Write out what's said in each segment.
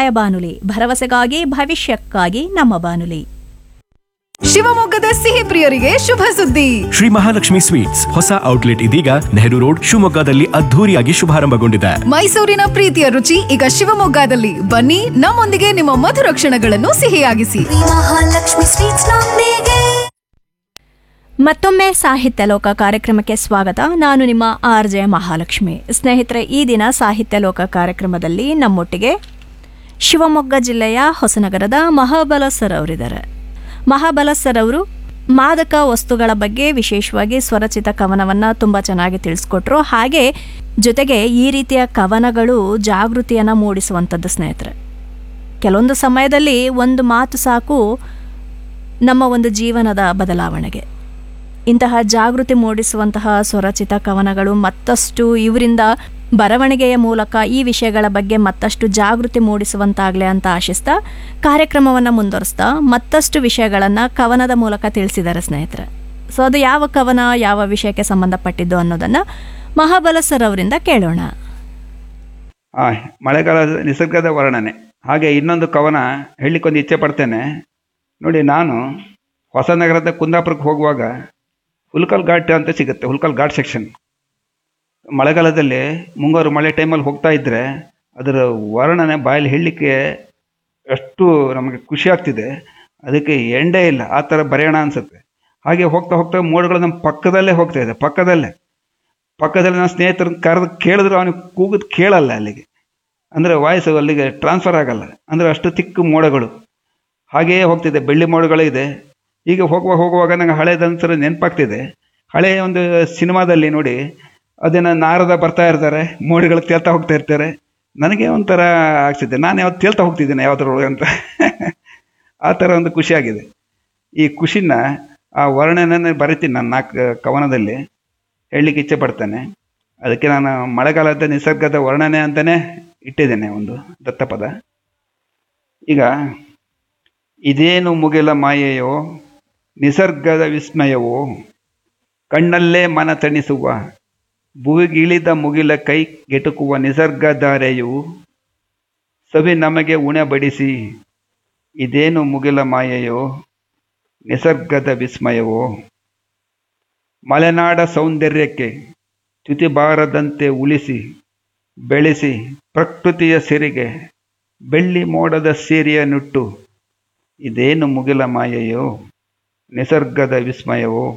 ಸಮುದಾಯ ಬಾನುಲಿ ಭರವಸೆಗಾಗಿ ಭವಿಷ್ಯಕ್ಕಾಗಿ ನಮ್ಮ ಬಾನುಲಿ ಶಿವಮೊಗ್ಗದ ಸಿಹಿ ಪ್ರಿಯರಿಗೆ ಶುಭ ಸುದ್ದಿ ಶ್ರೀ ಮಹಾಲಕ್ಷ್ಮಿ ಸ್ವೀಟ್ಸ್ ಹೊಸ ಔಟ್ಲೆಟ್ ಇದೀಗ ನೆಹರು ರೋಡ್ ಶಿವಮೊಗ್ಗದಲ್ಲಿ ಅದ್ಧೂರಿಯಾಗಿ ಶುಭಾರಂಭಗೊಂಡಿದೆ ಮೈಸೂರಿನ ಪ್ರೀತಿಯ ರುಚಿ ಈಗ ಶಿವಮೊಗ್ಗದಲ್ಲಿ ಬನ್ನಿ ನಮ್ಮೊಂದಿಗೆ ನಿಮ್ಮ ಮಧುರ ಕ್ಷಣಗಳನ್ನು ಸಿಹಿಯಾಗಿಸಿ ಮಹಾಲಕ್ಷ್ಮಿ ಸ್ವೀಟ್ಸ್ ನೊಂದಿಗೆ ಮತ್ತೊಮ್ಮೆ ಸಾಹಿತ್ಯ ಲೋಕ ಕಾರ್ಯಕ್ರಮಕ್ಕೆ ಸ್ವಾಗತ ನಾನು ನಿಮ್ಮ ಆರ್ ಜೆ ಮಹಾಲಕ್ಷ್ಮಿ ಸ್ನೇಹಿತರೆ ಈ ದಿನ ಸಾಹಿತ್ಯ ಲೋಕ ಕಾರ್ಯಕ್ರಮದಲ್ಲಿ ನಮ್ಮೊಟ್ಟಿಗೆ ಶಿವಮೊಗ್ಗ ಜಿಲ್ಲೆಯ ಹೊಸನಗರದ ಮಹಾಬಲ ಸರ್ ಅವರಿದ್ದಾರೆ ಮಹಾಬಲ ಸರ್ ಅವರು ಮಾದಕ ವಸ್ತುಗಳ ಬಗ್ಗೆ ವಿಶೇಷವಾಗಿ ಸ್ವರಚಿತ ಕವನವನ್ನು ತುಂಬ ಚೆನ್ನಾಗಿ ತಿಳಿಸ್ಕೊಟ್ರು ಹಾಗೆ ಜೊತೆಗೆ ಈ ರೀತಿಯ ಕವನಗಳು ಜಾಗೃತಿಯನ್ನು ಮೂಡಿಸುವಂಥದ್ದು ಸ್ನೇಹಿತರೆ ಕೆಲವೊಂದು ಸಮಯದಲ್ಲಿ ಒಂದು ಮಾತು ಸಾಕು ನಮ್ಮ ಒಂದು ಜೀವನದ ಬದಲಾವಣೆಗೆ ಇಂತಹ ಜಾಗೃತಿ ಮೂಡಿಸುವಂತಹ ಸ್ವರಚಿತ ಕವನಗಳು ಮತ್ತಷ್ಟು ಇವರಿಂದ ಬರವಣಿಗೆಯ ಮೂಲಕ ಈ ವಿಷಯಗಳ ಬಗ್ಗೆ ಮತ್ತಷ್ಟು ಜಾಗೃತಿ ಮೂಡಿಸುವಂತಾಗಲಿ ಅಂತ ಆಶಿಸ್ತಾ ಕಾರ್ಯಕ್ರಮವನ್ನು ಮುಂದುವರಿಸ್ತಾ ಮತ್ತಷ್ಟು ವಿಷಯಗಳನ್ನು ಕವನದ ಮೂಲಕ ತಿಳಿಸಿದ್ದಾರೆ ಸ್ನೇಹಿತರೆ ಸೊ ಅದು ಯಾವ ಕವನ ಯಾವ ವಿಷಯಕ್ಕೆ ಸಂಬಂಧಪಟ್ಟಿದ್ದು ಅನ್ನೋದನ್ನು ಮಹಾಬಲ ಸರ್ ಅವರಿಂದ ಕೇಳೋಣ ಆ ಮಳೆಗಾಲದ ನಿಸರ್ಗದ ವರ್ಣನೆ ಹಾಗೆ ಇನ್ನೊಂದು ಕವನ ಹೇಳಲಿಕ್ಕೊಂದು ಇಚ್ಛೆ ಪಡ್ತೇನೆ ನೋಡಿ ನಾನು ಹೊಸನಗರದ ಕುಂದಾಪುರಕ್ಕೆ ಹೋಗುವಾಗ ಹುಲ್ಕಲ್ ಘಾಟ್ ಅಂತ ಸಿಗುತ್ತೆ ಹುಲ್ಕಲ್ ಘಾಟ್ ಸೆಕ್ಷನ್ ಮಳೆಗಾಲದಲ್ಲಿ ಮುಂಗಾರು ಮಳೆ ಟೈಮಲ್ಲಿ ಹೋಗ್ತಾ ಇದ್ದರೆ ಅದರ ವರ್ಣನೆ ಬಾಯಲ್ಲಿ ಹೇಳಲಿಕ್ಕೆ ಎಷ್ಟು ನಮಗೆ ಖುಷಿ ಆಗ್ತಿದೆ ಅದಕ್ಕೆ ಎಂಡೇ ಇಲ್ಲ ಆ ಥರ ಬರೆಯೋಣ ಅನಿಸುತ್ತೆ ಹಾಗೆ ಹೋಗ್ತಾ ಹೋಗ್ತಾ ಮೋಡಗಳು ನಮ್ಮ ಪಕ್ಕದಲ್ಲೇ ಹೋಗ್ತಾ ಇದೆ ಪಕ್ಕದಲ್ಲೇ ಪಕ್ಕದಲ್ಲಿ ನನ್ನ ಸ್ನೇಹಿತರನ್ನ ಕರೆದು ಕೇಳಿದ್ರು ಅವನಿಗೆ ಕೂಗಿದ್ ಕೇಳಲ್ಲ ಅಲ್ಲಿಗೆ ಅಂದರೆ ವಾಯ್ಸು ಅಲ್ಲಿಗೆ ಟ್ರಾನ್ಸ್ಫರ್ ಆಗಲ್ಲ ಅಂದರೆ ಅಷ್ಟು ತಿಕ್ಕು ಮೋಡಗಳು ಹಾಗೆಯೇ ಹೋಗ್ತಿದೆ ಬೆಳ್ಳಿ ಮೋಡಗಳೇ ಇದೆ ಈಗ ಹೋಗುವಾಗ ಹೋಗುವಾಗ ನಂಗೆ ಹಳೇದೊಂದ್ಸಲ ನೆನಪಾಗ್ತಿದೆ ಹಳೆಯ ಒಂದು ಸಿನಿಮಾದಲ್ಲಿ ನೋಡಿ ಅದನ್ನು ನಾರದ ಬರ್ತಾ ಇರ್ತಾರೆ ಮೋಡಿಗಳು ತೇಲ್ತಾ ಹೋಗ್ತಾ ಇರ್ತಾರೆ ನನಗೆ ಒಂಥರ ಆಗ್ತಿದೆ ನಾನು ಯಾವತ್ತು ತೇಲ್ತಾ ಹೋಗ್ತಿದ್ದೇನೆ ಯಾವ್ದ್ರೊಳಗೆ ಅಂತ ಆ ಥರ ಒಂದು ಖುಷಿಯಾಗಿದೆ ಈ ಖುಷಿನ ಆ ವರ್ಣನೆ ಬರಿತೀನಿ ನಾನು ನಾಲ್ಕು ಕವನದಲ್ಲಿ ಹೇಳಲಿಕ್ಕೆ ಇಚ್ಛೆ ಪಡ್ತೇನೆ ಅದಕ್ಕೆ ನಾನು ಮಳೆಗಾಲದ ನಿಸರ್ಗದ ವರ್ಣನೆ ಅಂತಲೇ ಇಟ್ಟಿದ್ದೇನೆ ಒಂದು ದತ್ತಪದ ಈಗ ಇದೇನು ಮುಗಿಲ ಮಾಯೆಯೋ ನಿಸರ್ಗದ ವಿಸ್ಮಯವೋ ಕಣ್ಣಲ್ಲೇ ಮನ ತಣಿಸುವ ಭುವಿಗಿಳಿದ ಮುಗಿಲ ಕೈ ಗೆಟುಕುವ ನಿಸರ್ಗಧಾರೆಯು ಸವಿ ನಮಗೆ ಉಣೆ ಬಡಿಸಿ ಇದೇನು ಮುಗಿಲ ಮಾಯೆಯೋ ನಿಸರ್ಗದ ವಿಸ್ಮಯವೋ ಮಲೆನಾಡ ಸೌಂದರ್ಯಕ್ಕೆ ಚ್ಯುತಿ ಬಾರದಂತೆ ಉಳಿಸಿ ಬೆಳೆಸಿ ಪ್ರಕೃತಿಯ ಸಿರಿಗೆ ಬೆಳ್ಳಿ ಮೋಡದ ಸೀರೆಯ ನುಟ್ಟು ಇದೇನು ಮುಗಿಲ ಮಾಯೆಯೋ ನಿಸರ್ಗದ ವಿಸ್ಮಯವೋ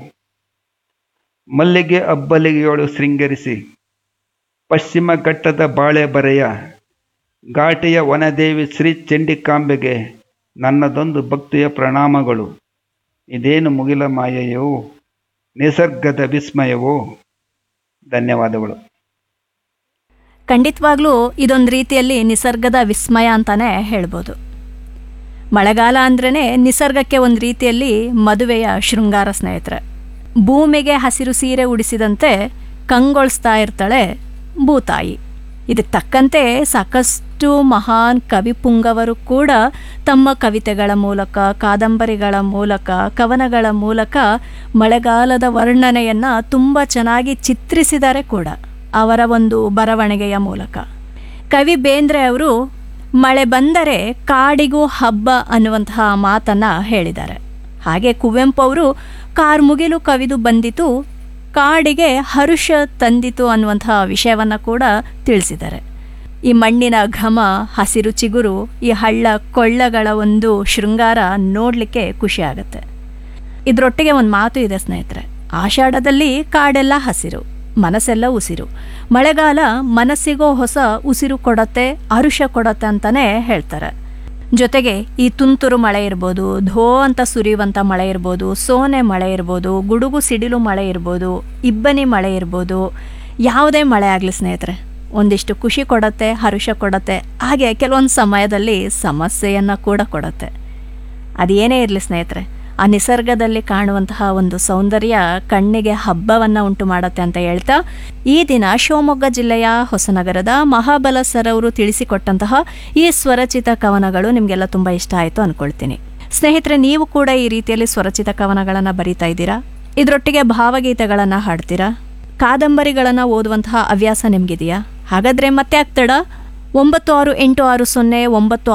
ಮಲ್ಲಿಗೆ ಅಬ್ಬಲಿಗೆಯೋಳು ಶೃಂಗರಿಸಿ ಪಶ್ಚಿಮ ಘಟ್ಟದ ಬಾಳೆ ಬರೆಯ ಘಾಟಿಯ ವನದೇವಿ ಶ್ರೀ ಚಂಡಿಕಾಂಬೆಗೆ ನನ್ನದೊಂದು ಭಕ್ತಿಯ ಪ್ರಣಾಮಗಳು ಇದೇನು ಮುಗಿಲ ಮಾಯೆಯೋ ನಿಸರ್ಗದ ವಿಸ್ಮಯವೋ ಧನ್ಯವಾದಗಳು ಖಂಡಿತವಾಗ್ಲೂ ಇದೊಂದು ರೀತಿಯಲ್ಲಿ ನಿಸರ್ಗದ ವಿಸ್ಮಯ ಅಂತಾನೆ ಹೇಳ್ಬೋದು ಮಳೆಗಾಲ ಅಂದ್ರೇ ನಿಸರ್ಗಕ್ಕೆ ಒಂದು ರೀತಿಯಲ್ಲಿ ಮದುವೆಯ ಶೃಂಗಾರ ಸ್ನೇಹಿತರೆ ಭೂಮಿಗೆ ಹಸಿರು ಸೀರೆ ಉಡಿಸಿದಂತೆ ಕಂಗೊಳಿಸ್ತಾ ಇರ್ತಾಳೆ ಭೂತಾಯಿ ಇದಕ್ಕೆ ತಕ್ಕಂತೆ ಸಾಕಷ್ಟು ಮಹಾನ್ ಕವಿ ಪುಂಗವರು ಕೂಡ ತಮ್ಮ ಕವಿತೆಗಳ ಮೂಲಕ ಕಾದಂಬರಿಗಳ ಮೂಲಕ ಕವನಗಳ ಮೂಲಕ ಮಳೆಗಾಲದ ವರ್ಣನೆಯನ್ನು ತುಂಬ ಚೆನ್ನಾಗಿ ಚಿತ್ರಿಸಿದ್ದಾರೆ ಕೂಡ ಅವರ ಒಂದು ಬರವಣಿಗೆಯ ಮೂಲಕ ಕವಿ ಬೇಂದ್ರೆ ಅವರು ಮಳೆ ಬಂದರೆ ಕಾಡಿಗೂ ಹಬ್ಬ ಅನ್ನುವಂತಹ ಮಾತನ್ನು ಹೇಳಿದ್ದಾರೆ ಹಾಗೆ ಕುವೆಂಪು ಅವರು ಕಾರ್ಮುಗಿಲು ಕವಿದು ಬಂದಿತು ಕಾಡಿಗೆ ಹರುಷ ತಂದಿತು ಅನ್ನುವಂತಹ ವಿಷಯವನ್ನು ಕೂಡ ತಿಳಿಸಿದ್ದಾರೆ ಈ ಮಣ್ಣಿನ ಘಮ ಹಸಿರು ಚಿಗುರು ಈ ಹಳ್ಳ ಕೊಳ್ಳಗಳ ಒಂದು ಶೃಂಗಾರ ನೋಡಲಿಕ್ಕೆ ಖುಷಿ ಆಗುತ್ತೆ ಇದರೊಟ್ಟಿಗೆ ಒಂದು ಮಾತು ಇದೆ ಸ್ನೇಹಿತರೆ ಆಷಾಢದಲ್ಲಿ ಕಾಡೆಲ್ಲ ಹಸಿರು ಮನಸ್ಸೆಲ್ಲ ಉಸಿರು ಮಳೆಗಾಲ ಮನಸ್ಸಿಗೂ ಹೊಸ ಉಸಿರು ಕೊಡತ್ತೆ ಅರುಷ ಕೊಡತ್ತೆ ಅಂತಲೇ ಹೇಳ್ತಾರೆ ಜೊತೆಗೆ ಈ ತುಂತುರು ಮಳೆ ಇರ್ಬೋದು ಧೋ ಅಂತ ಸುರಿಯುವಂಥ ಮಳೆ ಇರ್ಬೋದು ಸೋನೆ ಮಳೆ ಇರ್ಬೋದು ಗುಡುಗು ಸಿಡಿಲು ಮಳೆ ಇರ್ಬೋದು ಇಬ್ಬನಿ ಮಳೆ ಇರ್ಬೋದು ಯಾವುದೇ ಮಳೆ ಆಗಲಿ ಸ್ನೇಹಿತರೆ ಒಂದಿಷ್ಟು ಖುಷಿ ಕೊಡತ್ತೆ ಹರುಷ ಕೊಡತ್ತೆ ಹಾಗೆ ಕೆಲವೊಂದು ಸಮಯದಲ್ಲಿ ಸಮಸ್ಯೆಯನ್ನು ಕೂಡ ಕೊಡತ್ತೆ ಅದೇನೇ ಇರಲಿ ಸ್ನೇಹಿತರೆ ಆ ನಿಸರ್ಗದಲ್ಲಿ ಕಾಣುವಂತಹ ಒಂದು ಸೌಂದರ್ಯ ಕಣ್ಣಿಗೆ ಹಬ್ಬವನ್ನು ಉಂಟು ಮಾಡುತ್ತೆ ಅಂತ ಹೇಳ್ತಾ ಈ ದಿನ ಶಿವಮೊಗ್ಗ ಜಿಲ್ಲೆಯ ಹೊಸನಗರದ ಮಹಾಬಲ ಸರ್ ಅವರು ತಿಳಿಸಿಕೊಟ್ಟಂತಹ ಈ ಸ್ವರಚಿತ ಕವನಗಳು ನಿಮಗೆಲ್ಲ ತುಂಬ ಇಷ್ಟ ಆಯಿತು ಅಂದ್ಕೊಳ್ತೀನಿ ಸ್ನೇಹಿತರೆ ನೀವು ಕೂಡ ಈ ರೀತಿಯಲ್ಲಿ ಸ್ವರಚಿತ ಕವನಗಳನ್ನು ಬರಿತಾ ಇದ್ದೀರಾ ಇದರೊಟ್ಟಿಗೆ ಭಾವಗೀತೆಗಳನ್ನು ಹಾಡ್ತೀರಾ ಕಾದಂಬರಿಗಳನ್ನು ಓದುವಂತಹ ಹವ್ಯಾಸ ನಿಮಗಿದೆಯಾ ಹಾಗಾದರೆ ಮತ್ತೆ ಆಗ್ತಡ ಒಂಬತ್ತು ಆರು ಎಂಟು ಆರು ಸೊನ್ನೆ ಒಂಬತ್ತು